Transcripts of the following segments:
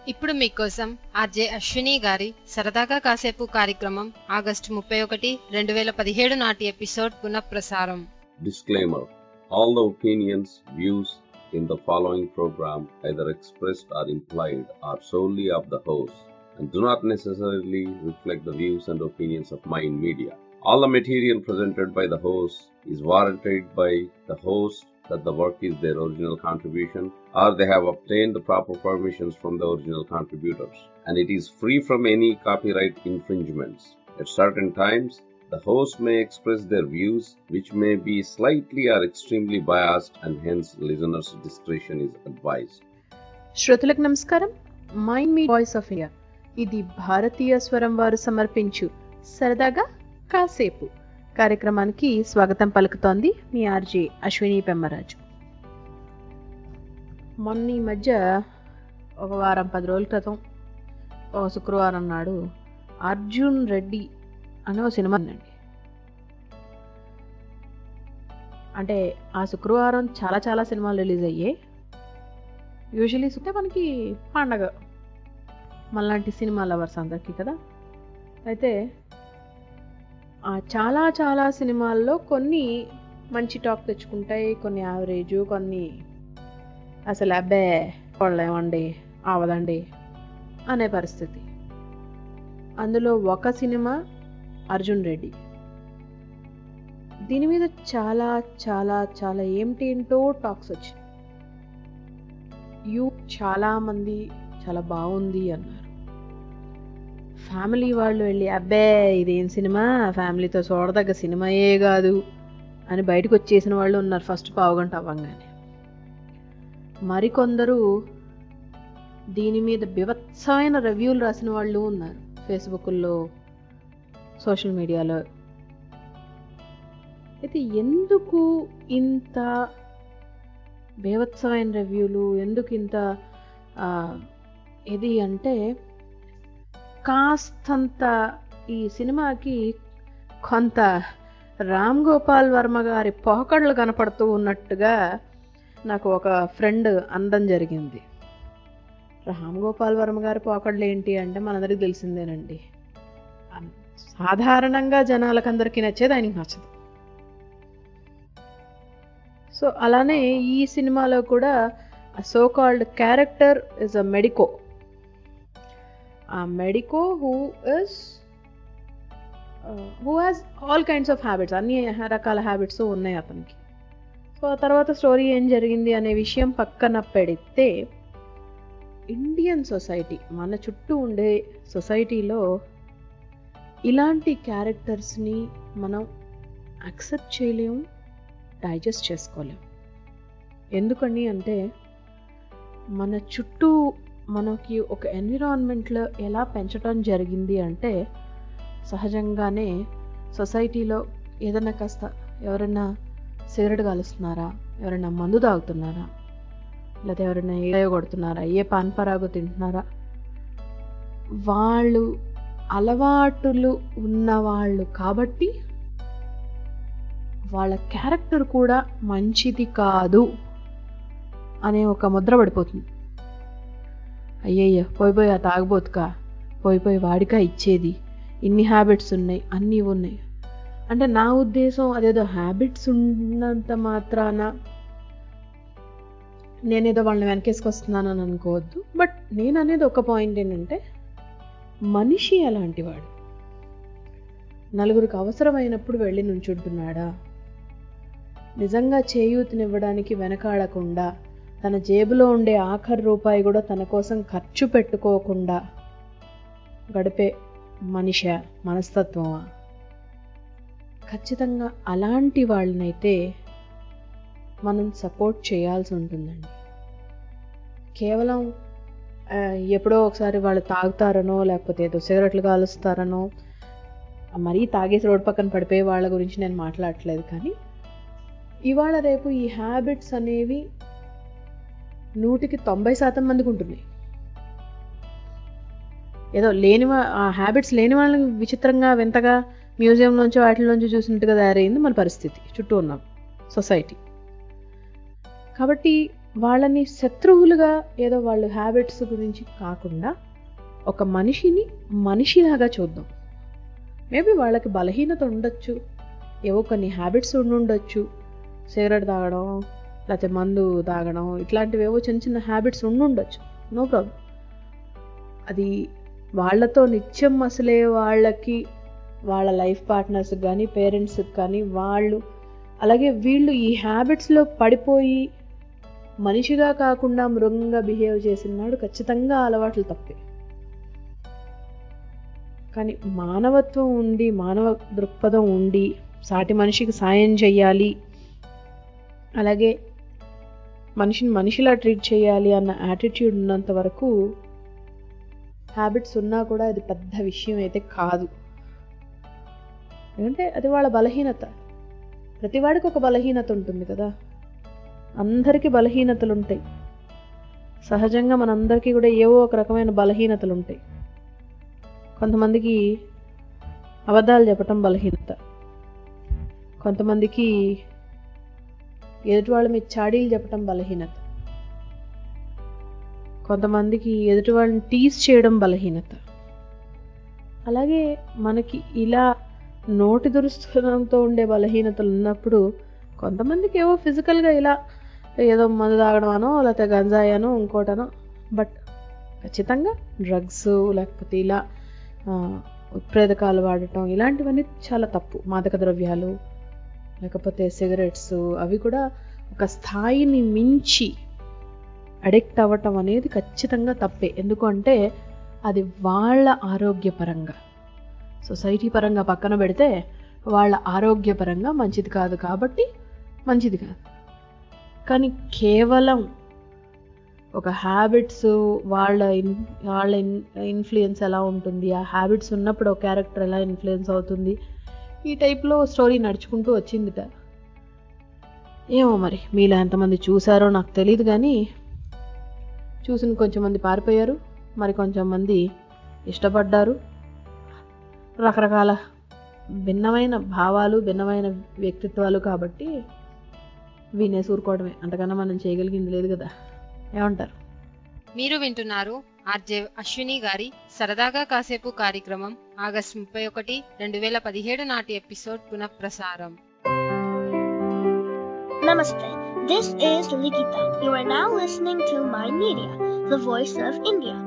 ఇప్పుడు మీకోసం ఆర్జే అశ్విని గారి సరదాగా కాసేపు కార్యక్రమం ఆగస్టు ముప్పై ఒకటి రెండు వేల పదిహేడు నాటి ఎపిసోడ్ పునఃప్రసారం Disclaimer All the opinions, views in the following program, either expressed or implied, are solely of the host and do not necessarily reflect the views and opinions of Mind Media. All the material presented by the host is warranted by the host that the work is their original contribution or they have obtained the proper permissions from the original contributors and it is free from any copyright infringements. At certain times, the host may express their views, which may be slightly or extremely biased, and hence listeners' discretion is advised. శ్రోతలకు నమస్కారం మైండ్ మీ voice of India ఇది భారతీయ స్వరం వారు సమర్పించు సరదాగా కాసేపు కార్యక్రమానికి స్వాగతం పలుకుతోంది మీ ఆర్జే అశ్విని పెమ్మరాజు మొన్న ఈ మధ్య ఒక వారం పది రోజుల క్రితం ఒక శుక్రవారం నాడు అర్జున్ రెడ్డి అనే ఒక సినిమా ఉందండి అంటే ఆ శుక్రవారం చాలా చాలా సినిమాలు రిలీజ్ అయ్యాయి యూజువలీ చూస్తే మనకి పండగ మనలాంటి సినిమా లవర్స్ అందరికీ కదా అయితే ఆ చాలా చాలా సినిమాల్లో కొన్ని మంచి టాక్ తెచ్చుకుంటాయి కొన్ని యావరేజ్ కొన్ని అసలు అబ్బే వాళ్ళేమండి అవదండి అనే పరిస్థితి అందులో ఒక సినిమా అర్జున్ రెడ్డి దీని మీద చాలా చాలా చాలా ఏమిటేంటో టాక్స్ వచ్చాయి యూత్ చాలా మంది చాలా బాగుంది అన్నారు ఫ్యామిలీ వాళ్ళు వెళ్ళి అబ్బే ఇదేం సినిమా ఫ్యామిలీతో చూడదగ్గ సినిమాయే కాదు అని బయటకు వచ్చేసిన వాళ్ళు ఉన్నారు ఫస్ట్ పావుగంట అవ్వంగానే మరికొందరు దీని మీద బిభత్సమైన రివ్యూలు రాసిన వాళ్ళు ఉన్నారు ఫేస్బుక్లో సోషల్ మీడియాలో అయితే ఎందుకు ఇంత బేవత్సమైన రివ్యూలు ఎందుకు ఇంత ఆ, ఇది అంటే కాస్తంత ఈ సినిమాకి కొంత రామ్ గోపాల్ వర్మ గారి పోకళ్ళు కనపడుతూ ఉన్నట్టుగా నాకు ఒక ఫ్రెండ్ అందం జరిగింది రామ్ గోపాల్ వర్మ గారి పోకళ్ళు ఏంటి అంటే మనందరికీ తెలిసిందేనండి అన్- సాధారణంగా జనాలకందరికీ నచ్చేది ఆయనకి నచ్చదు సో అలానే ఈ సినిమాలో కూడా so called character is a medico ఆ medico who is who has all kinds of habits అన్ని రకాల హ్యాబిట్స్ ఉన్నాయి అతనికి సో ఆ తర్వాత స్టోరీ ఏం జరిగింది అనే విషయం పక్కన పెడితే ఇండియన్ సొసైటీ మన చుట్టూ ఉండే సొసైటీలో ఇలాంటి క్యారెక్టర్స్ని మనం యాక్సెప్ట్ చేయలేము డైజెస్ట్ చేసుకోలేం ఎందుకని అంటే మన చుట్టూ మనకి ఒక ఎన్విరాన్మెంట్లో ఎలా పెంచడం జరిగింది అంటే సహజంగానే సొసైటీలో ఏదైనా కాస్త ఎవరైనా సిగరెట్ కాలుస్తున్నారా ఎవరైనా మందు తాగుతున్నారా లేదా ఎవరైనా ఏ కొడుతున్నారా ఏ పాన్ పరాగు తింటున్నారా వాళ్ళు అలవాటులు ఉన్నవాళ్ళు కాబట్టి వాళ్ళ క్యారెక్టర్ కూడా మంచిది కాదు అనే ఒక ముద్ర పడిపోతుంది అయ్యయ్య పోయి పోయి ఆ తాగబోతుకా పోయి పోయి వాడికా ఇచ్చేది ఇన్ని హ్యాబిట్స్ ఉన్నాయి అన్నీ ఉన్నాయి అంటే నా ఉద్దేశం అదేదో హ్యాబిట్స్ ఉన్నంత మాత్రాన నేనేదో వాళ్ళని వెనకేసుకొస్తున్నానని అనుకోవద్దు బట్ నేను అనేది ఒక పాయింట్ ఏంటంటే మనిషి అలాంటివాడు నలుగురికి అవసరమైనప్పుడు వెళ్ళి నుంచుంటున్నాడా నిజంగా చేయూతనివ్వడానికి వెనకాడకుండా తన జేబులో ఉండే ఆఖరి రూపాయి కూడా తన కోసం ఖర్చు పెట్టుకోకుండా గడిపే మనిష మనస్తత్వమా ఖచ్చితంగా అలాంటి వాళ్ళనైతే మనం సపోర్ట్ చేయాల్సి ఉంటుందండి కేవలం ఆ, ఎప్పుడో ఒకసారి వాళ్ళు తాగుతారనో లేకపోతే ఏదో సిగరెట్లు కాలుస్తారనో మరీ తాగేసి రోడ్డు పక్కన పడిపోయే వాళ్ళ గురించి నేను మాట్లాడట్లేదు కానీ ఇవాళ రేపు ఈ హ్యాబిట్స్ అనేవి నూటికి తొంభై శాతం మందికి ఉంటున్నాయి ఏదో లేని వా- ఆ హ్యాబిట్స్ లేని వాళ్ళని విచిత్రంగా వింతగా మ్యూజియంలోంచి వాటిలోంచి చూసినట్టుగా తయారైంది మన పరిస్థితి చుట్టూ ఉన్నాం సొసైటీ కాబట్టి వాళ్ళని శత్రువులుగా ఏదో వాళ్ళు హ్యాబిట్స్ గురించి కాకుండా ఒక మనిషిని మనిషిలాగా చూద్దాం మేబీ వాళ్ళకి బలహీనత ఉండొచ్చు ఏవో కొన్ని హ్యాబిట్స్ ఉండుండొచ్చు సిగరెట్ తాగడం లేకపోతే మందు తాగడం ఇట్లాంటివి ఏవో చిన్న చిన్న హ్యాబిట్స్ ఉండుండొచ్చు నో ప్రాబ్లం అది వాళ్ళతో నిత్యం అసలే వాళ్ళకి వాళ్ళ లైఫ్ పార్ట్నర్స్కి కానీ పేరెంట్స్కి కానీ వాళ్ళు అలాగే వీళ్ళు ఈ హ్యాబిట్స్లో పడిపోయి మనిషిగా కాకుండా మృగంగా బిహేవ్ చేసినాడు ఖచ్చితంగా అలవాట్లు తప్పే కానీ మానవత్వం ఉండి మానవ దృక్పథం ఉండి సాటి మనిషికి సాయం చెయ్యాలి అలాగే మనిషిని మనిషిలా ట్రీట్ చేయాలి అన్న యాటిట్యూడ్ ఉన్నంత వరకు హ్యాబిట్స్ ఉన్నా కూడా అది పెద్ద విషయం అయితే కాదు ఎందుకంటే అది వాళ్ళ బలహీనత ప్రతివాడికి ఒక బలహీనత ఉంటుంది కదా అందరికీ బలహీనతలు ఉంటాయి సహజంగా మనందరికీ కూడా ఏవో ఒక రకమైన బలహీనతలు ఉంటాయి కొంతమందికి అబద్ధాలు చెప్పటం బలహీనత కొంతమందికి ఎదుటి వాళ్ళ మీద చాడీలు చెప్పటం బలహీనత కొంతమందికి ఎదుటి వాళ్ళని టీజ్ చేయడం బలహీనత అలాగే మనకి ఇలా నోటి దురుస్తనంతో ఉండే బలహీనతలు ఉన్నప్పుడు కొంతమందికి ఏవో ఫిజికల్గా ఇలా ఏదో మందు తాగడమనో లేకపోతే గంజాయనో ఇంకోటనో బట్ ఖచ్చితంగా డ్రగ్స్ లేకపోతే ఇలా ఉత్ప్రేరకాలు వాడటం ఇలాంటివన్నీ చాలా తప్పు మాదక ద్రవ్యాలు లేకపోతే సిగరెట్స్ అవి కూడా ఒక స్థాయిని మించి అడిక్ట్ అవ్వటం అనేది ఖచ్చితంగా తప్పే ఎందుకంటే అది వాళ్ళ ఆరోగ్యపరంగా సొసైటీ పరంగా పక్కన పెడితే వాళ్ళ ఆరోగ్యపరంగా మంచిది కాదు కాబట్టి మంచిది కాదు కానీ కేవలం ఒక హ్యాబిట్స్ వాళ్ళ ఇన్ వాళ్ళ ఇన్ ఇన్ఫ్లుయెన్స్ ఎలా ఉంటుంది ఆ హ్యాబిట్స్ ఉన్నప్పుడు ఒక క్యారెక్టర్ ఎలా ఇన్ఫ్లుయెన్స్ అవుతుంది ఈ టైప్లో స్టోరీ నడుచుకుంటూ వచ్చిందిట ఏమో మరి మీలో ఎంతమంది చూసారో నాకు తెలియదు కానీ చూసిన కొంచెం మంది పారిపోయారు మరి కొంచెం మంది ఇష్టపడ్డారు రకరకాల భిన్నమైన భావాలు భిన్నమైన వ్యక్తిత్వాలు కాబట్టి వినేసి ఊరుకోవడమే అంతకన్నా మనం చేయగలిగింది లేదు కదా ఏమంటారు మీరు వింటున్నారు ఆర్జే అశ్విని గారి సరదాగా కాసేపు కార్యక్రమం ఆగస్టు ముప్పై ఒకటి రెండు వేల పదిహేడు నాటి ఎపిసోడ్ పునఃప్రసారం Namaste. This is Likita. You are now listening to My Media, the voice of India.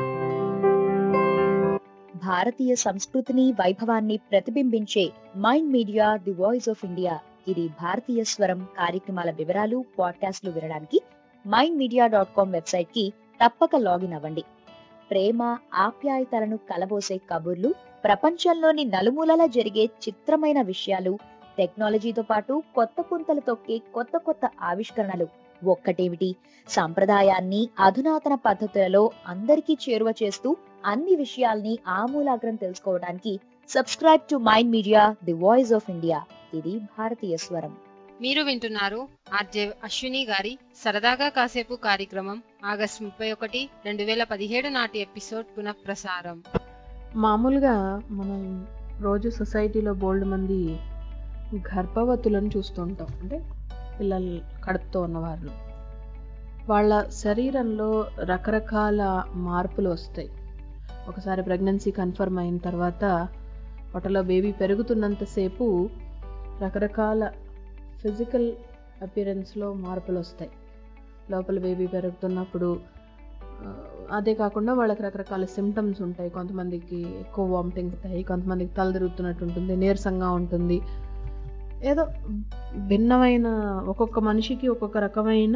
భారతీయ సంస్కృతిని వైభవాన్ని ప్రతిబింబించే mind media the voice of India ఇది భారతీయ స్వరం కార్యక్రమాల వివరాలు పాడ్కాస్ట్లు వినడానికి mind media dot com website కి తప్పక లాగిన్ అవ్వండి ప్రేమ ఆప్యాయతలను కలబోసే కబుర్లు ప్రపంచంలోని నలుమూలలా జరిగే చిత్రమైన విషయాలు టెక్నాలజీతో పాటు కొత్త పుంతలు తొక్కే కొత్త కొత్త ఆవిష్కరణలు ఒక్కటేమిటి సాంప్రదాయాన్ని అధునాతన పద్ధతులలో అందరికీ చేరువ చేస్తూ అన్ని విషయాల్ని ఆమూలాగ్రం తెలుసుకోవడానికి subscribe to mind media the voice of India ఇది భారతీయ స్వరం మీరు వింటున్నారు ఆర్జే అశ్విని గారి సరదాగా కాసేపు కార్యక్రమం ఆగస్టు ముప్పై ఒకటి రెండు వేల పదిహేడు నాటి ఎపిసోడ్ పునఃప్రసారం మామూలుగా మనం రోజు సొసైటీలో బోల్డ్ మంది గర్భవతులను చూస్తుంటాం అంటే పిల్లలు కడుపుతో ఉన్నవాళ్ళు వాళ్ళ శరీరంలో రకరకాల మార్పులు వస్తాయి ఒకసారి ప్రెగ్నెన్సీ కన్ఫర్మ్ అయిన తర్వాత పొట్టలో బేబీ పెరుగుతున్నంతసేపు రకరకాల ఫిజికల్ అపియరెన్స్లో మార్పులు వస్తాయి లోపల బేబీ పెరుగుతున్నప్పుడు ఆ, అదే కాకుండా వాళ్ళకి రకరకాల సిమ్టమ్స్ ఉంటాయి కొంతమందికి ఎక్కువ వామిటింగ్స్ అవుతాయి కొంతమందికి తల తిరుగుతున్నట్టు ఉంటుంది నీరసంగా ఉంటుంది ఏదో భిన్నమైన ఒక్కొక్క మనిషికి ఒక్కొక్క రకమైన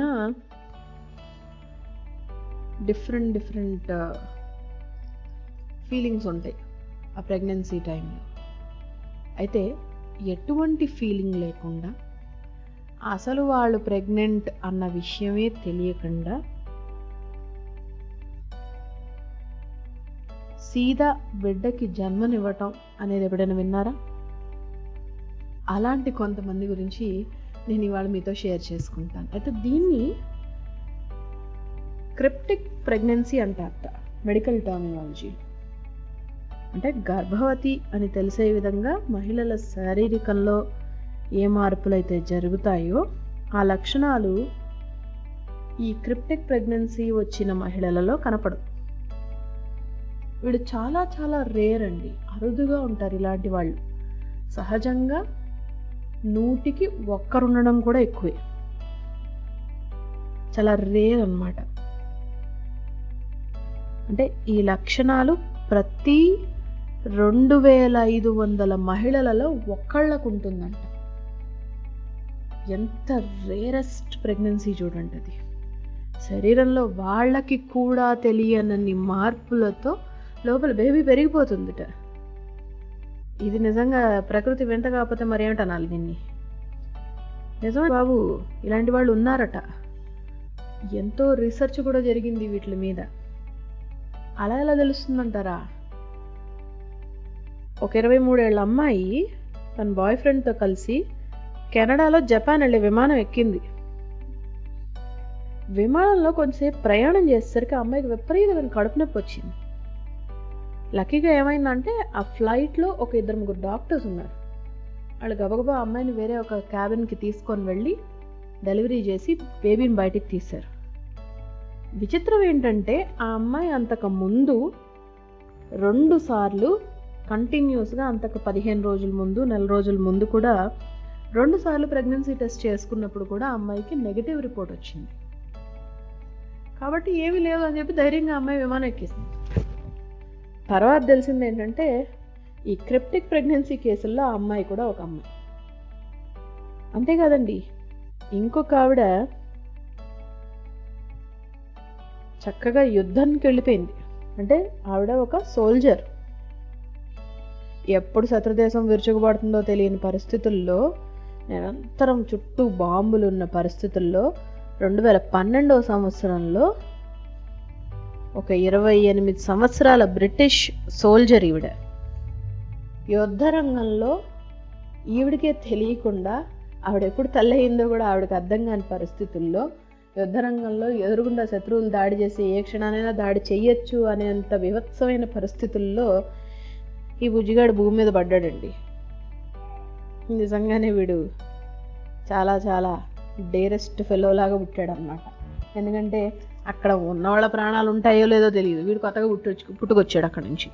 డిఫరెంట్ డిఫరెంట్ ఫీలింగ్స్ ఉంటాయి ఆ ప్రెగ్నెన్సీ టైంలో అయితే ఎటువంటి ఫీలింగ్ లేకుండా అసలు వాళ్ళు ప్రెగ్నెంట్ అన్న విషయమే తెలియకుండా సీదా బిడ్డకి జన్మనివ్వటం అనేది ఎప్పుడైనా విన్నారా అలాంటి కొంతమంది గురించి నేను ఇవాళ మీతో షేర్ చేసుకుంటాను అయితే దీన్ని క్రిప్టిక్ ప్రెగ్నెన్సీ అంటారట మెడికల్ టర్మినాలజీ అంటే గర్భవతి అని తెలిసే విధంగా మహిళల శారీరకంలో ఏ మార్పులు అయితే జరుగుతాయో ఆ లక్షణాలు ఈ క్రిప్టిక్ ప్రెగ్నెన్సీ వచ్చిన మహిళలలో కనపడదు వీళ్ళు చాలా చాలా రేర్ అండి అరుదుగా ఉంటారు ఇలాంటి వాళ్ళు సహజంగా నూటికి ఒక్కరుండడం కూడా ఎక్కువే చాలా రేర్ అన్నమాట అంటే ఈ లక్షణాలు ప్రతి రెండు వేల ఐదు వందల మహిళలలో ఒక్కళ్ళకు ఉంటుందంట ఎంత రేరెస్ట్ ప్రెగ్నెన్సీ చూడండి అది శరీరంలో వాళ్ళకి కూడా తెలియనన్ని మార్పులతో లోపల బేబీ పెరిగిపోతుందిట ఇది నిజంగా ప్రకృతి వింత కాకపోతే మరేమిటి అనాలి దీన్ని నిజమే బాబు ఇలాంటి వాళ్ళు ఉన్నారట ఎంతో రీసెర్చ్ కూడా జరిగింది వీటి మీద అలా ఎలా తెలుస్తుందంటారా ఒక ఇరవై మూడేళ్ల అమ్మాయి తన బాయ్ ఫ్రెండ్తో కలిసి కెనడాలో జపాన్ వెళ్ళే విమానం ఎక్కింది విమానంలో కొంచెంసేపు ప్రయాణం చేసేసరికి ఆ అమ్మాయికి విపరీతమైన కడుపు నొప్పి వచ్చింది లక్కీగా ఏమైందంటే ఆ ఫ్లైట్లో ఒక ఇద్దరు ముగ్గురు డాక్టర్స్ ఉన్నారు వాళ్ళు గబగబా ఆ అమ్మాయిని వేరే ఒక క్యాబిన్కి తీసుకొని వెళ్ళి డెలివరీ చేసి బేబీని బయటికి తీశారు విచిత్రం ఏంటంటే ఆ అమ్మాయి అంతకు ముందు రెండు సార్లు కంటిన్యూస్గా అంతకు పదిహేను రోజుల ముందు నెల రోజుల ముందు కూడా రెండు సార్లు ప్రెగ్నెన్సీ టెస్ట్ చేసుకున్నప్పుడు కూడా ఆ అమ్మాయికి నెగిటివ్ రిపోర్ట్ వచ్చింది కాబట్టి ఏమీ లేవు అని చెప్పి ధైర్యంగా అమ్మాయి విమానం ఎక్కేసింది తర్వాత తెలిసింది ఏంటంటే ఈ క్రిప్టిక్ ప్రెగ్నెన్సీ కేసుల్లో ఆ అమ్మాయి కూడా ఒక అమ్మాయి అంతేకాదండి ఇంకొక ఆవిడ చక్కగా యుద్ధానికి వెళ్ళిపోయింది అంటే ఆవిడ ఒక సోల్జర్ ఎప్పుడు శత్రుదేశం విరుచుకుపడుతుందో తెలియని పరిస్థితుల్లో నిరంతరం చుట్టూ బాంబులు ఉన్న పరిస్థితుల్లో రెండు వేల పన్నెండవ సంవత్సరంలో ఒక ఇరవై ఎనిమిది సంవత్సరాల బ్రిటిష్ సోల్జర్ ఈవిడ యుద్ధ రంగంలో ఈవిడికే తెలియకుండా ఆవిడ ఎప్పుడు తల్లయిందో కూడా ఆవిడకి అర్థం కాని పరిస్థితుల్లో యుద్ధ రంగంలో ఎదురుగుండా శత్రువులు దాడి చేసి ఏ క్షణానైనా దాడి చెయ్యొచ్చు అనేంత వివత్సమైన పరిస్థితుల్లో ఈ బుజ్జిగాడు భూమి మీద పడ్డాడండి నిజంగానే వీడు చాలా చాలా డేరెస్ట్ ఫెలో లాగా పుట్టాడు అనమాట ఎందుకంటే అక్కడ ఉన్నవాళ్ళ ప్రాణాలు ఉంటాయో లేదో తెలియదు వీడు కొత్తగా పుట్టొచ్చు పుట్టుకొచ్చాడు అక్కడ నుంచి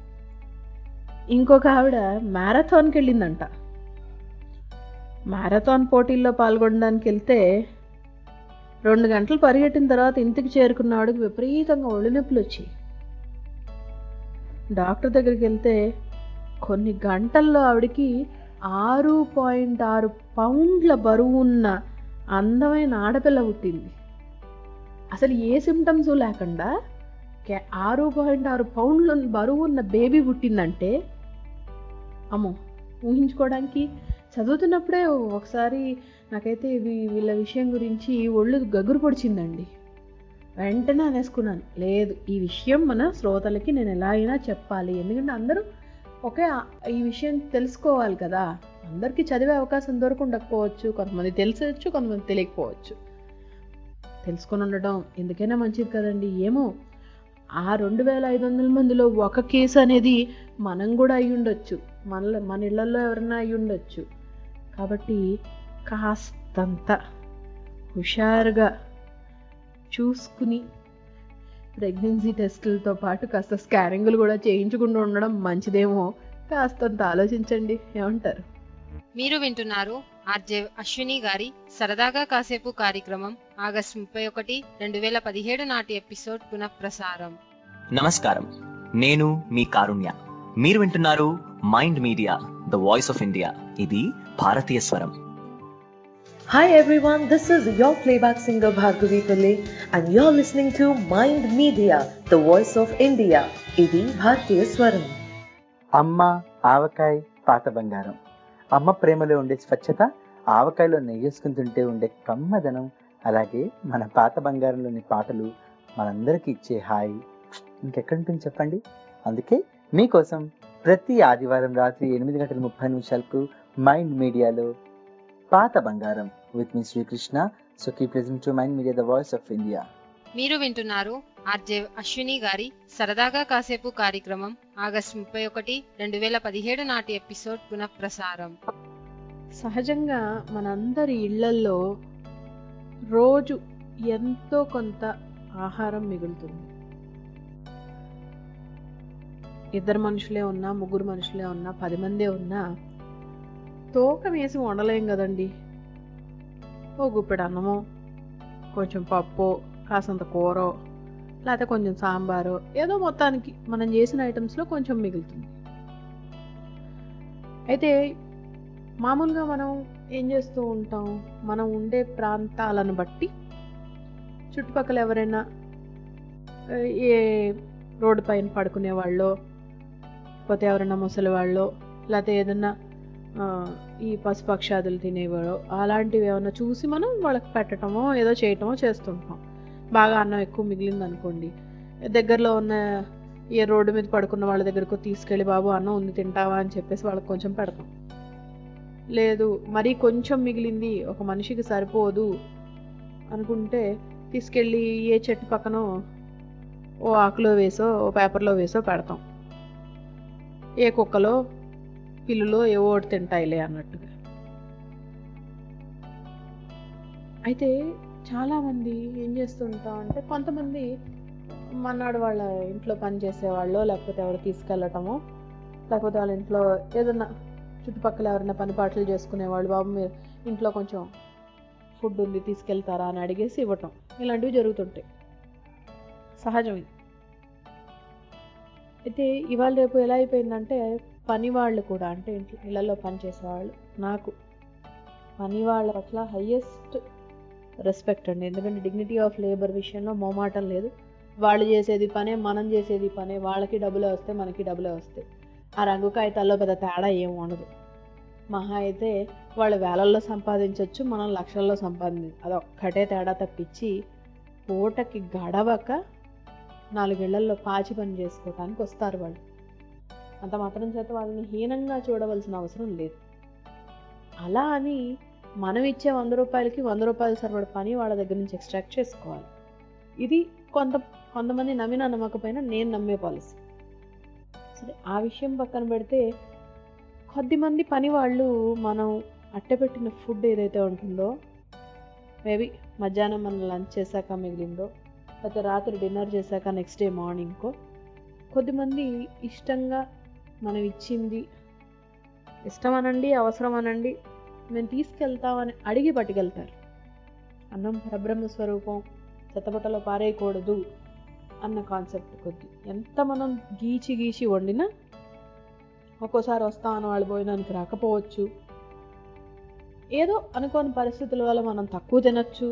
ఇంకొక ఆవిడ మ్యారథాన్కి వెళ్ళిందంట మ్యారథాన్ పోటీల్లో పాల్గొనడానికి వెళ్తే రెండు గంటలు పరిగెట్టిన తర్వాత ఇంటికి చేరుకున్న ఆవిడకి విపరీతంగా ఒళ్ళు నొప్పులు వచ్చాయి డాక్టర్ దగ్గరికి వెళ్తే కొన్ని గంటల్లో ఆవిడకి ఆరు పాయింట్ ఆరు పౌండ్ల బరువు ఉన్న అందమైన ఆడపిల్ల పుట్టింది అసలు ఏ సిమ్టమ్స్ లేకుండా కే- ఆరు పాయింట్ ఆరు పౌండ్ల బరువు ఉన్న బేబీ పుట్టిందంటే అమ్మో ఊహించుకోవడానికి చదువుతున్నప్పుడే ఒకసారి నాకైతే ఇవి వీళ్ళ విషయం గురించి ఒళ్ళు గగురు పొడిచిందండి వెంటనే అనేసుకున్నాను లేదు ఈ విషయం మన శ్రోతలకి నేను ఎలా అయినా చెప్పాలి ఎందుకంటే అందరూ ఒకే ఆ- ఈ విషయం తెలుసుకోవాలి కదా అందరికీ చదివే అవకాశం దొరకుండకపోవచ్చు కొంతమంది తెలిసవచ్చు కొంతమంది తెలియకపోవచ్చు తెలుసుకొని ఉండడం ఎందుకైనా మంచిది కదండి ఏమో ఆ రెండు వేల ఐదు వందల మందిలో ఒక కేసు అనేది మనం కూడా అయి ఉండొచ్చు మన మన ఇళ్లలో ఎవరైనా అయి ఉండొచ్చు కాబట్టి కాస్తంత హుషారుగా చూసుకుని ప్రెగ్నెన్సీ టెస్టులతో పాటు కాస్త స్కానింగ్లు కూడా చేయించకుండా ఉండడం మంచిదేమో కాస్తంత ఆలోచించండి ఏమంటారు మీరు వింటున్నారు ఆర్జే అశ్విని గారి సరదాగా కాసేపు కార్యక్రమం ఆగస్టు ముప్పై ఒకటి రెండు వేల పదిహేడు నాటి ఎపిసోడ్ పునఃప్రసారం నమస్కారం నేను మీ కారుణ్య మీరు వింటున్నారు mind media the voice of India ఇది భారతీయ స్వరం Hi everyone, this is your playback singer Bhargavi Pillai and you're listening to Mind Media, the voice of India. ఇది భారతీయ స్వరం అమ్మ ఆవకాయ పాత బంగారం అమ్మ ప్రేమలో ఉండే స్వచ్ఛత ఆవకాయలో నెయ్యేసుకుని తింటే ఉండే కమ్మదనం అలాగే మన పాత బంగారంలోని పాటలు మనందరికీ ఇచ్చే హాయి ఇంకెక్కడి ఉంటుంది చెప్పండి అందుకే మీకోసం ప్రతి ఆదివారం రాత్రి ఎనిమిది గంటల ముప్పై నిమిషాలకు మైండ్ మీడియాలో పాత బంగారం విత్ మీ Srikrishna so keep listening to mind media the voice of India మీరు వింటున్నారు ఆర్జే అశ్విని గారి సరదాగా కాసేపు కార్యక్రమం ఆగస్టు ముప్పై ఒకటి రెండు వేల పదిహేడు నాటి ఎపిసోడ్ పునఃప్రసారం సహజంగా మనందరి ఇళ్లల్లో రోజు ఎంతో కొంత ఆహారం మిగులుతుంది ఇద్దరు మనుషులే ఉన్నా ముగ్గురు మనుషులే ఉన్నా పది మందే ఉన్నా తూకం వేసి వండలేం కదండి ఓ గుప్పెడు అన్నమో కొంచెం పప్పు కాసంత కూర లేకపోతే కొంచెం సాంబారు ఏదో మొత్తానికి మనం చేసిన ఐటమ్స్లో కొంచెం మిగులుతుంది అయితే మామూలుగా మనం ఏం చేస్తూ ఉంటాం మనం ఉండే ప్రాంతాలను బట్టి చుట్టుపక్కల ఎవరైనా ఆ, ఏ రోడ్డు పైన పడుకునే వాళ్ళు లేకపోతే ఎవరైనా ముసలి వాళ్ళు లేకపోతే ఏదన్నా ఆ, ఈ పశుపక్షాదులు తినేవాడు అలాంటివి ఏమైనా చూసి మనం వాళ్ళకి పెట్టడమో ఏదో చేయటమో చేస్తుంటాం బాగా అన్నం ఎక్కువ మిగిలింది అనుకోండి దగ్గరలో ఉన్న ఏ రోడ్డు మీద పడుకున్న వాళ్ళ దగ్గరకు తీసుకెళ్ళి బాబు అన్నం ఉంది తింటావా అని చెప్పేసి వాళ్ళకి కొంచెం పెడతాం లేదు మరీ కొంచెం మిగిలింది ఒక మనిషికి సరిపోదు అనుకుంటే తీసుకెళ్ళి ఏ చెట్టు పక్కన ఓ ఆకులో వేసో ఓ పేపర్లో వేసో పెడతాం ఏ కుక్కలో పిల్లులో ఏవో ఒకటి తింటాయిలే అన్నట్టుగా అయితే చాలామంది ఏం చేస్తుంటాం అంటే కొంతమంది మన్నాడు వాళ్ళ ఇంట్లో పని చేసేవాళ్ళు లేకపోతే ఎవరు తీసుకెళ్ళటమో లేకపోతే వాళ్ళ ఇంట్లో ఏదన్నా చుట్టుపక్కల ఎవరైనా పని పాటలు చేసుకునేవాళ్ళు బాబు మీరు ఇంట్లో కొంచెం ఫుడ్ ఉంది తీసుకెళ్తారా అని అడిగేసి ఇవ్వటం ఇలాంటివి జరుగుతుంటాయి సహజం ఇది అయితే ఇవాళ రేపు ఎలా అయిపోయిందంటే పని వాళ్ళు కూడా అంటే ఇంట్లో ఇళ్లలో పనిచేసేవాళ్ళు నాకు పని వాళ్ళ పట్ల హయ్యెస్ట్ రెస్పెక్ట్ అండి ఎందుకంటే డిగ్నిటీ ఆఫ్ లేబర్ విషయంలో మోమాటం లేదు వాళ్ళు చేసేది పనే మనం చేసేది పనే వాళ్ళకి డబ్బులే వస్తాయి మనకి డబ్బులే వస్తాయి ఆ రంగు కాగితాల్లో పెద్ద తేడా ఏం ఉండదు మహా అయితే వాళ్ళు వేలల్లో సంపాదించవచ్చు మనం లక్షల్లో సంపాదించ అదొక్కటే తేడా తప్పించి పూటకి గడవక నాలుగేళ్లలో పాచి పని చేసుకోవటానికి వస్తారు వాళ్ళు అంత మాత్రం చేత వాళ్ళని హీనంగా చూడవలసిన అవసరం లేదు అలా అని మనం ఇచ్చే వంద రూపాయలకి వంద రూపాయలు సరిపడ పని వాళ్ళ దగ్గర నుంచి ఎక్స్ట్రాక్ట్ చేసుకోవాలి ఇది కొంత కొంతమంది నమ్మినా నమ్మకపోయినా నేను నమ్మే పాలసీ సరే ఆ విషయం పక్కన పెడితే కొద్దిమంది పని వాళ్ళు మనం అట్టపెట్టిన ఫుడ్ ఏదైతే ఉంటుందో మేబీ మధ్యాహ్నం మనం లంచ్ చేశాక మిగిలిందో లేకపోతే రాత్రి డిన్నర్ చేశాక నెక్స్ట్ డే మార్నింగ్కో కొద్దిమంది ఇష్టంగా మనం ఇచ్చింది ఇష్టం అనండి అవసరం అనండి మేము తీసుకెళ్తామని అడిగి పట్టుకెళ్తారు అన్నం పరబ్రహ్మ స్వరూపం చెత్తబట్టలో పారేయకూడదు అన్న కాన్సెప్ట్ కొద్ది ఎంత మనం గీచి గీచి వండినా ఒక్కోసారి వస్తామని వాళ్ళు భోజనానికి రాకపోవచ్చు ఏదో అనుకోని పరిస్థితుల వల్ల మనం తక్కువ తినచ్చు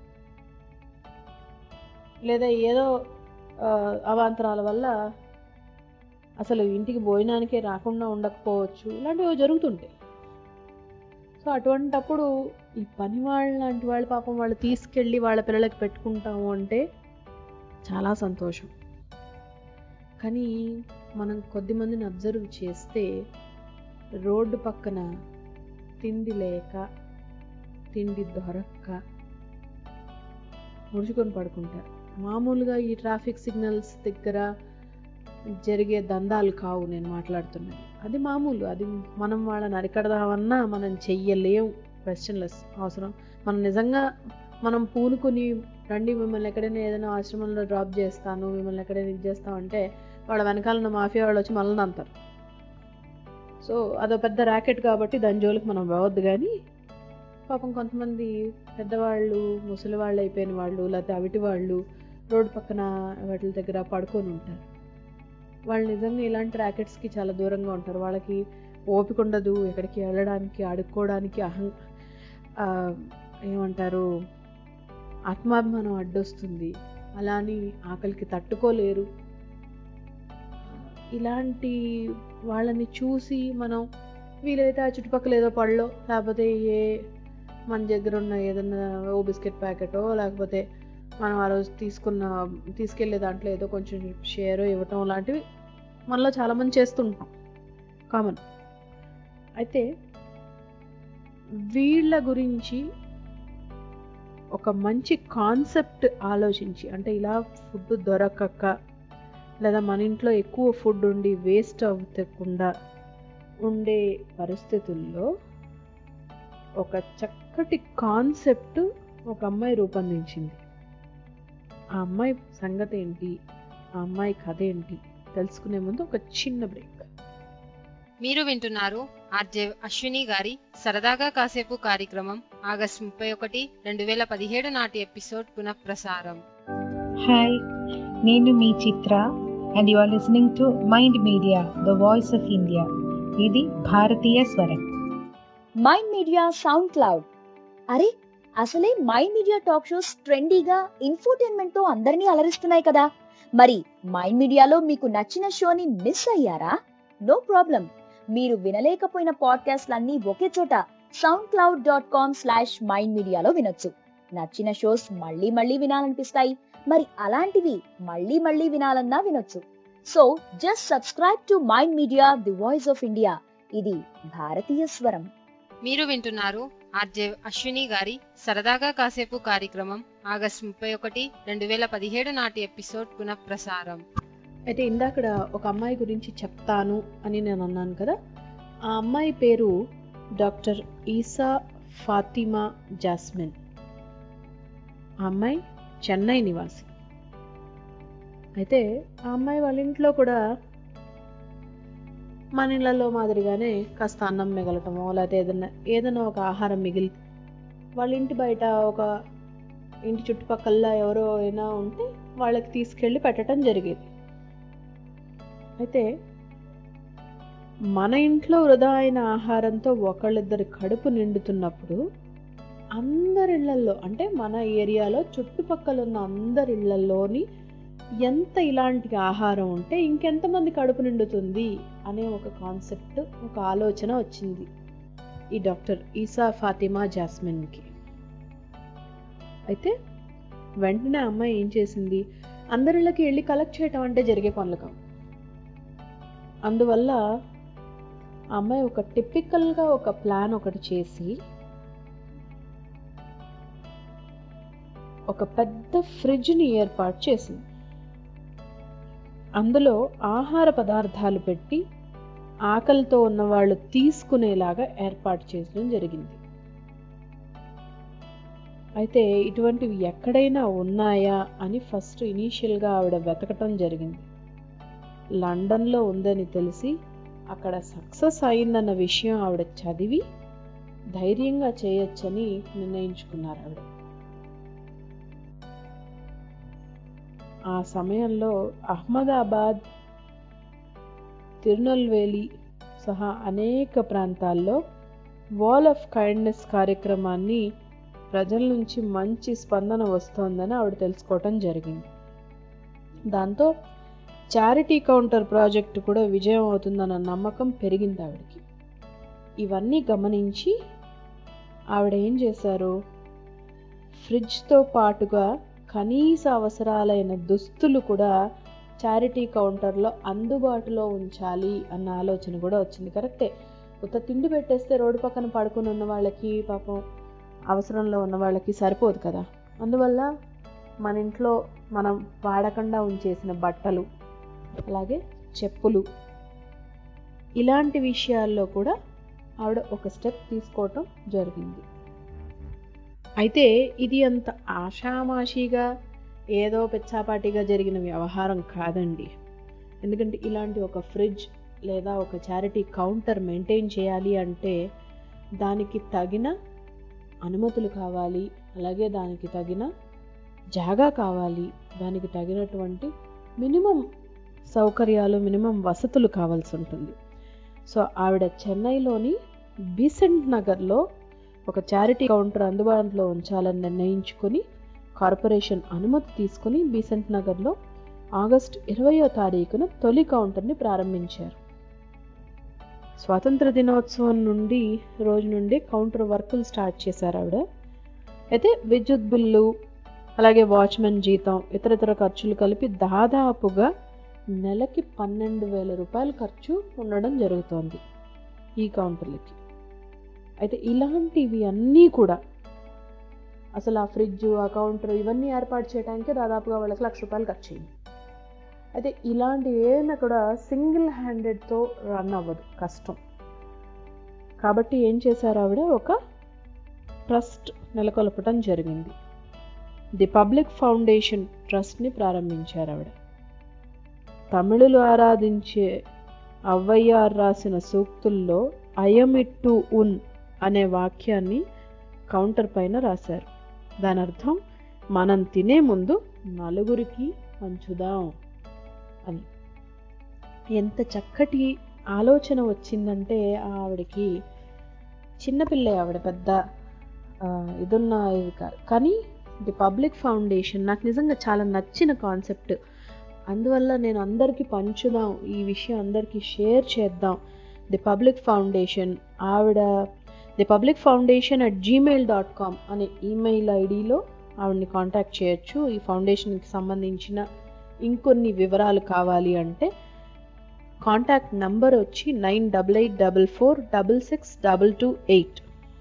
లేదా ఏదో ఆ, అవాంతరాల వల్ల అసలు ఇంటికి భోజనానికే రాకుండా ఉండకపోవచ్చు ఇలాంటివి జరుగుతుంటాయి సో అటువంటప్పుడు ఈ పని వాళ్ళ లాంటి వాళ్ళు పాపం వాళ్ళు తీసుకెళ్ళి వాళ్ళ పిల్లలకి పెట్టుకుంటాము అంటే చాలా సంతోషం కానీ మనం కొద్దిమందిని అబ్జర్వ్ చేస్తే రోడ్డు పక్కన తిండి లేక తిండి దొరక్క ముడుచుకొని పడుకుంటారు మామూలుగా ఈ ట్రాఫిక్ సిగ్నల్స్ దగ్గర జరిగే దందాలు కావు నేను మాట్లాడుతున్నాను అది మామూలు అది మనం వాళ్ళని అరికడదామన్నా మనం చెయ్యలేం క్వశ్చన్లెస్ అవసరం మనం నిజంగా మనం పూనుకొని రండి మిమ్మల్ని ఎక్కడైనా ఏదైనా ఆశ్రమంలో డ్రాప్ చేస్తాను మిమ్మల్ని ఎక్కడైనా ఇది చేస్తామంటే వాళ్ళ వెనకాల ఉన్న మాఫియా వాళ్ళు వచ్చి మనల్ని అంటారు సో అదో పెద్ద ర్యాకెట్ కాబట్టి దాని జోలికి మనం పోవద్దు కానీ పాపం కొంతమంది పెద్దవాళ్ళు ముసలి వాళ్ళు అయిపోయిన వాళ్ళు లేకపోతే అవిటి వాళ్ళు రోడ్డు పక్కన వాటి దగ్గర పడుకొని ఉంటారు వాళ్ళు నిజంగా ఇలాంటి ర్యాకెట్స్కి చాలా దూరంగా ఉంటారు వాళ్ళకి ఓపిక ఉండదు ఎక్కడికి వెళ్ళడానికి ఆడుకోవడానికి అహం ఆ, ఏమంటారు ఆత్మాభిమానం అడ్డొస్తుంది అలా అని ఆకలికి తట్టుకోలేరు ఇలాంటి వాళ్ళని చూసి మనం వీలైతే ఆ చుట్టుపక్కల ఏదో పళ్ళో లేకపోతే ఏ మన దగ్గర ఉన్న ఏదన్నా ఓ బిస్కెట్ ప్యాకెటో లేకపోతే మనం ఆ రోజు తీసుకున్న తీసుకెళ్లే దాంట్లో ఏదో కొంచెం షేర్ ఇవ్వటం లాంటివి మనలో చాలామంది చేస్తుంటాం కామన్ అయితే వీళ్ళ గురించి ఒక మంచి కాన్సెప్ట్ ఆలోచించి అంటే ఇలా ఫుడ్ దొరకక లేదా మన ఇంట్లో ఎక్కువ ఫుడ్ ఉండి వేస్ట్ అవ్వకుండా ఉండే పరిస్థితుల్లో ఒక చక్కటి కాన్సెప్ట్ ఒక అమ్మాయి రూపొందించింది ఆ అమ్మాయి సంగతి ఏంటి ఆ అమ్మాయి కథ ఏంటి తెలుసుకునే ముందు ఒక చిన్న బ్రేక్ మీరు వింటున్నారు ఆర్జే అశ్విని గారి సరదాగా కాసేపు కార్యక్రమం ఆగస్టు ముప్పై ఒకటి రెండు వేల పదిహేడు నాటి ఎపిసోడ్ పునఃప్రసారం హాయ్ నేను మీ Chitra and you are listening to mind media the voice of India ఇది భారతీయ స్వరం మైండ్ మీడియా సౌండ్ క్లౌడ్ అరే అసలే మైండ్ మీడియా టాక్ షోస్ ట్రెండీగా ఇన్ఫోటైన్మెంట్ తో అందరినీ అలరిస్తున్నాయి కదా మరి మైండ్ మీడియాలో మీకు నచ్చిన షోని మిస్ అయ్యారా నో ప్రాబ్లం మీరు వినలేకపోయిన పాడ్కాస్ట్లన్నీ ఒకే చోట SoundCloud dot com slash mind మీడియాలో వినొచ్చు నచ్చిన షోస్ మళ్ళీ మళ్ళీ వినాలనిపిస్తాయి మరి అలాంటివి మళ్ళీ మళ్ళీ వినాలన్నా వినొచ్చు so just subscribe to mind media the voice of India ఇది భారతీయ స్వరం మీరు వింటున్నారు ఆర్జే అశ్విని గారి సరదాగా కాసేపు కార్యక్రమం ఆగస్టు ముప్పై ఒకటి రెండు వేల పదిహేడు నాటి ఎపిసోడ్ పునఃప్రసారం అయితే ఇందాకడ ఒక అమ్మాయి గురించి చెప్తాను అని నేను అన్నాను కదా ఆ అమ్మాయి పేరు డాక్టర్ ఈసా ఫాతిమా జాస్మిన్ ఆ అమ్మాయి చెన్నై నివాసి అయితే ఆ అమ్మాయి వాళ్ళ ఇంట్లో కూడా మన ఇళ్ళల్లో మాదిరిగానే కాస్త అన్నం మిగలటమో లేకపోతే ఏదైనా ఏదైనా ఒక ఆహారం మిగిలి వాళ్ళ ఇంటి బయట ఒక ఇంటి చుట్టుపక్కల ఎవరో అయినా ఉంటే వాళ్ళకి తీసుకెళ్ళి పెట్టడం జరిగేది అయితే మన ఇంట్లో వృధా అయిన ఆహారంతో ఒకళ్ళిద్దరి కడుపు నిండుతున్నప్పుడు అందరిళ్లల్లో అంటే మన ఏరియాలో చుట్టుపక్కల ఉన్న అందరి ఇళ్లలోని ఎంత ఇలాంటి ఆహారం ఉంటే ఇంకెంతమంది కడుపు నిండుతుంది అనే ఒక కాన్సెప్ట్ ఒక ఆలోచన వచ్చింది ఈ డాక్టర్ ఈసా ఫాతిమా జాస్మిన్కి అయితే వెంటనే అమ్మాయి ఏం చేసింది అందరిళ్ళకి వెళ్ళి కలెక్ట్ చేయటం అంటే జరిగే పనులు కావు అందువల్ల ఆ అమ్మాయి ఒక టిపికల్గా ఒక ప్లాన్ ఒకటి చేసి ఒక పెద్ద ఫ్రిడ్జ్ని ఏర్పాటు చేసింది అందులో ఆహార పదార్థాలు పెట్టి ఆకలితో ఉన్న వాళ్ళు తీసుకునేలాగా ఏర్పాటు చేయడం జరిగింది అయితే ఇటువంటివి ఎక్కడైనా ఉన్నాయా అని ఫస్ట్ ఇనీషియల్గా ఆవిడ వెతకటం జరిగింది లండన్లో ఉందని తెలిసి అక్కడ సక్సెస్ అయిందన్న విషయం ఆవిడ చదివి ధైర్యంగా చేయొచ్చని నిర్ణయించుకున్నారు ఆవిడ ఆ సమయంలో అహ్మదాబాద్ తిరునల్వేలి సహా అనేక ప్రాంతాల్లో వాల్ ఆఫ్ కైండ్నెస్ కార్యక్రమాన్ని ప్రజల నుంచి మంచి స్పందన వస్తోందని ఆవిడ తెలుసుకోవటం జరిగింది దాంతో చారిటీ కౌంటర్ ప్రాజెక్టు కూడా విజయం అవుతుందన్న నమ్మకం పెరిగింది ఆవిడకి ఇవన్నీ గమనించి ఆవిడ ఏం చేశారు ఫ్రిడ్జ్తో పాటుగా కనీస అవసరాలైన దుస్తులు కూడా చారిటీ కౌంటర్లో అందుబాటులో ఉంచాలి అన్న ఆలోచన కూడా వచ్చింది కరెక్టే ఉత్త తిండి పెట్టేస్తే రోడ్డు పక్కన పడుకుని ఉన్న వాళ్ళకి పాపం అవసరంలో ఉన్న వాళ్ళకి సరిపోదు కదా అందువల్ల మన ఇంట్లో మనం వాడకుండా ఉంచేసిన బట్టలు అలాగే చెప్పులు ఇలాంటి విషయాల్లో కూడా ఆవిడ ఒక స్టెప్ తీసుకోవటం జరిగింది అయితే ఇది అంత ఆషామాషిగా ఏదో పెచ్చాపాటిగా జరిగిన వ్యవహారం కాదండి ఎందుకంటే ఇలాంటి ఒక ఫ్రిడ్జ్ లేదా ఒక చారిటీ కౌంటర్ మెయింటైన్ చేయాలి అంటే దానికి తగిన అనుమతులు కావాలి అలాగే దానికి తగిన జాగా కావాలి దానికి తగినటువంటి మినిమం సౌకర్యాలు మినిమం వసతులు కావాల్సి ఉంటుంది సో ఆవిడ చెన్నైలోని బీసెంట్ నగర్లో ఒక చారిటీ కౌంటర్ అందుబాటులో ఉంచాలని నిర్ణయించుకొని కార్పొరేషన్ అనుమతి తీసుకుని బీసెంట్ నగర్లో ఆగస్టు ఇరవయో తారీఖున తొలి కౌంటర్ని ప్రారంభించారు స్వాతంత్ర దినోత్సవం నుండి రోజు నుండి కౌంటర్ వర్కులు స్టార్ట్ చేశారు ఆవిడ అయితే విద్యుత్ బిల్లు అలాగే వాచ్మెన్ జీతం ఇతర ఇతర ఖర్చులు కలిపి దాదాపుగా నెలకి పన్నెండు వేల రూపాయల ఖర్చు ఉండడం జరుగుతోంది ఈ కౌంటర్లకి అయితే ఇలాంటివి అన్నీ కూడా అసలు ఆ ఫ్రిడ్జ్ ఆ కౌంటర్ ఇవన్నీ ఏర్పాటు చేయడానికి దాదాపుగా వాళ్ళకి లక్ష రూపాయలు ఖర్చు అయింది అయితే ఇలాంటివి ఏమైనా కూడా సింగిల్ హ్యాండెడ్తో రన్ అవ్వదు కష్టం కాబట్టి ఏం చేశారు ఆవిడ ఒక ట్రస్ట్ నెలకొల్పటం జరిగింది ది పబ్లిక్ ఫౌండేషన్ ట్రస్ట్ని ప్రారంభించారు ఆవిడ తమిళులు ఆరాధించే అవ్వయ్యార్ రాసిన సూక్తుల్లో అయమిట్టు ఉన్ అనే వాక్యాన్ని కౌంటర్ పైన రాశారు దాని అర్థం మనం తినే ముందు నలుగురికి పంచుదాం అని ఎంత చక్కటి ఆలోచన వచ్చిందంటే ఆవిడకి చిన్నపిల్లే ఆవిడ పెద్ద ఆ, ఇదున్న ఇది కాదు కానీ ది పబ్లిక్ ఫౌండేషన్ నాకు నిజంగా చాలా నచ్చిన కాన్సెప్ట్ అందువల్ల నేను అందరికీ పంచుదాం ఈ విషయం అందరికీ షేర్ చేద్దాం ది పబ్లిక్ ఫౌండేషన్ ఆవిడ the public foundation at Gmail dot com అనే ఈమెయిల్ ఐడిలో ఆవిడని కాంటాక్ట్ చేయొచ్చు ఈ ఫౌండేషన్కి సంబంధించిన ఇంకొన్ని వివరాలు కావాలి అంటే కాంటాక్ట్ నంబర్ వచ్చి nine double eight double four double six double two eight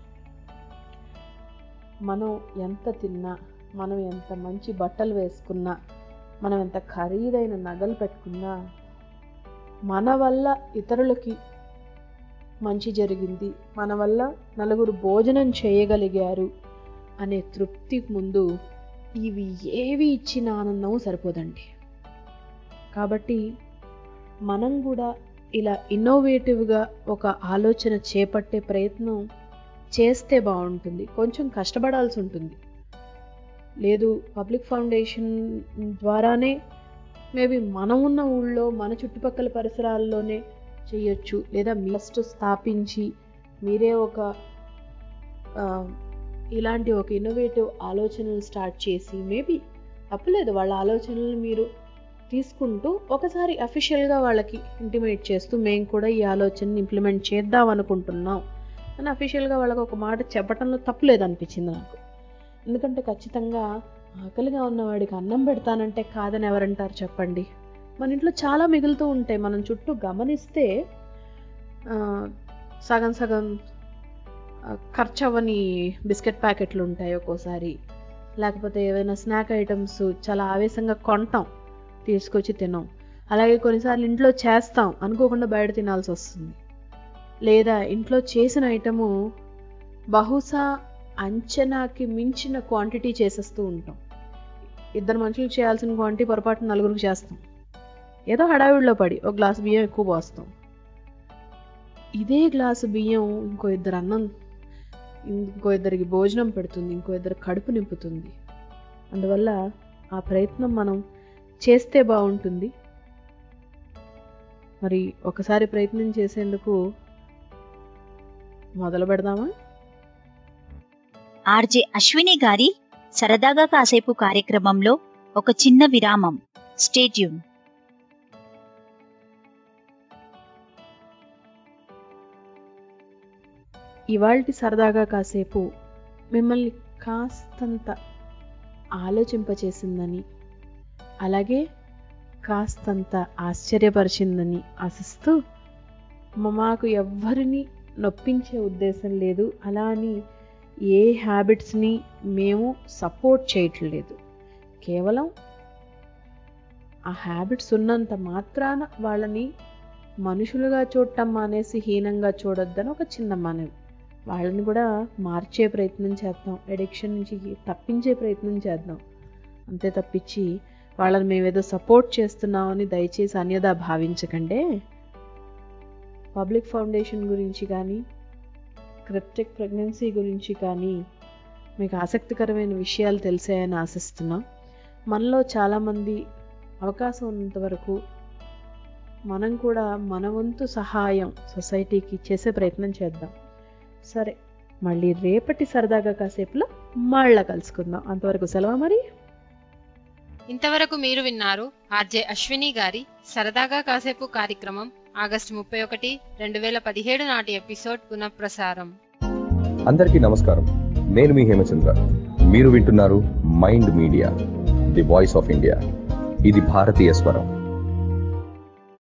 మనం ఎంత తిన్నా మనం ఎంత మంచి బట్టలు వేసుకున్నా మనం ఎంత ఖరీదైన నగలు పెట్టుకున్నా మన వల్ల ఇతరులకి మంచి జరిగింది మన వల్ల నలుగురు భోజనం చేయగలిగారు అనే తృప్తి ముందు ఇవి ఏవి ఇచ్చిన ఆనందం సరిపోదండి కాబట్టి మనం కూడా ఇలా ఇన్నోవేటివ్గా ఒక ఆలోచన చేపట్టే ప్రయత్నం చేస్తే బాగుంటుంది కొంచెం కష్టపడాల్సి ఉంటుంది లేదు పబ్లిక్ ఫౌండేషన్ ద్వారానే మేబీ మనం ఉన్న ఊళ్ళో మన చుట్టుపక్కల పరిసరాల్లోనే చేయొచ్చు లేదా ఫస్ట్ స్థాపించి మీరే ఒక ఆ, ఇలాంటి ఒక ఇన్నోవేటివ్ ఆలోచనలు స్టార్ట్ చేసి మేబీ తప్పలేదు వాళ్ళ ఆలోచనలు మీరు తీసుకుంటూ ఒకసారి అఫీషియల్గా వాళ్ళకి ఇంటిమేట్ చేస్తూ మేము కూడా ఈ ఆలోచనని ఇంప్లిమెంట్ చేద్దాం అనుకుంటున్నాం అని అఫీషియల్గా వాళ్ళకి ఒక మాట చెప్పడంలో తప్పులేదు అనిపించింది నాకు ఎందుకంటే ఖచ్చితంగా ఆకలిగా ఉన్నవాడికి అన్నం పెడతానంటే కాదని ఎవరంటారు చెప్పండి మన ఇంట్లో చాలా మిగులుతూ ఉంటాయి మనం చుట్టూ గమనిస్తే ఆ, సగం సగం ఆ, ఖర్చు అవ్వని బిస్కెట్ ప్యాకెట్లు ఉంటాయి ఒక్కోసారి లేకపోతే ఏవైనా స్నాక్ ఐటమ్స్ చాలా ఆవేశంగా కొంటాం తీసుకొచ్చి తినాం అలాగే కొన్నిసార్లు ఇంట్లో చేస్తాం అనుకోకుండా బయట తినాల్సి వస్తుంది లేదా ఇంట్లో చేసిన ఐటము బహుశా అంచనాకి మించిన క్వాంటిటీ చేసేస్తూ ఉంటాం ఇద్దరు మనుషులకు చేయాల్సిన క్వాంటిటీ పొరపాటు నలుగురికి చేస్తాం ఏదో హడావిడిలో పడి ఒక గ్లాసు బియ్యం ఎక్కువ పోస్తాం ఇదే గ్లాసు బియ్యం ఇంకో ఇద్దరు అన్నం ఇంకో ఇద్దరికి భోజనం పెడుతుంది ఇంకో ఇద్దరు కడుపు నింపుతుంది అందువల్ల ఆ ప్రయత్నం మనం చేస్తే బాగుంటుంది మరి ఒకసారి ప్రయత్నం చేసేందుకు మొదలు పెడదామా ఆర్జే అశ్విని గారి సరదాగా కాసేపు కార్యక్రమంలో ఒక చిన్న విరామం స్టేట్యూన్ ఇవాల్టి సరదాగా కాసేపు మిమ్మల్ని కాస్తంత ఆలోచింపచేసిందని అలాగే కాస్తంత ఆశ్చర్యపరిచిందని ఆశిస్తూ మ- మాకు ఎవ్వరిని నొప్పించే ఉద్దేశం లేదు అలా అని ఏ హ్యాబిట్స్ని మేము సపోర్ట్ చేయట్లేదు కేవలం ఆ హ్యాబిట్స్ ఉన్నంత మాత్రాన వాళ్ళని మనుషులుగా చూడటం మానేసి హీనంగా చూడొద్దని ఒక చిన్న మనవి వాళ్ళని కూడా మార్చే ప్రయత్నం చేద్దాం ఎడిక్షన్ నుంచి తప్పించే ప్రయత్నం చేద్దాం అంతే తప్పించి వాళ్ళని మేమేదో సపోర్ట్ చేస్తున్నామని దయచేసి అన్యదా భావించకండే పబ్లిక్ ఫౌండేషన్ గురించి కానీ క్రిప్టిక్ ప్రెగ్నెన్సీ గురించి కానీ మీకు ఆసక్తికరమైన విషయాలు తెలిసాయని ఆశిస్తున్నాం మనలో చాలామంది అవకాశం ఉన్నంత వరకు మనం కూడా మన వంతు సహాయం సొసైటీకి చేసే ప్రయత్నం చేద్దాం సరే మళ్ళీ రేపటి సరదాగా కాసేపులో మళ్ళా కలుసుకుందాం అంతవరకు సెలవు మరి ఇంతవరకు మీరు విన్నారు ఆర్జే అశ్విని గారి సరదాగా కాసేపు కార్యక్రమం ఆగస్టు ముప్పై ఒకటి రెండు వేల పదిహేడు నాటి ఎపిసోడ్ పునఃప్రసారం అందరికీ నమస్కారం నేను మీ హేమచంద్ర మీరు వింటున్నారు mind media the voice of India ఇది భారతీయ స్వరం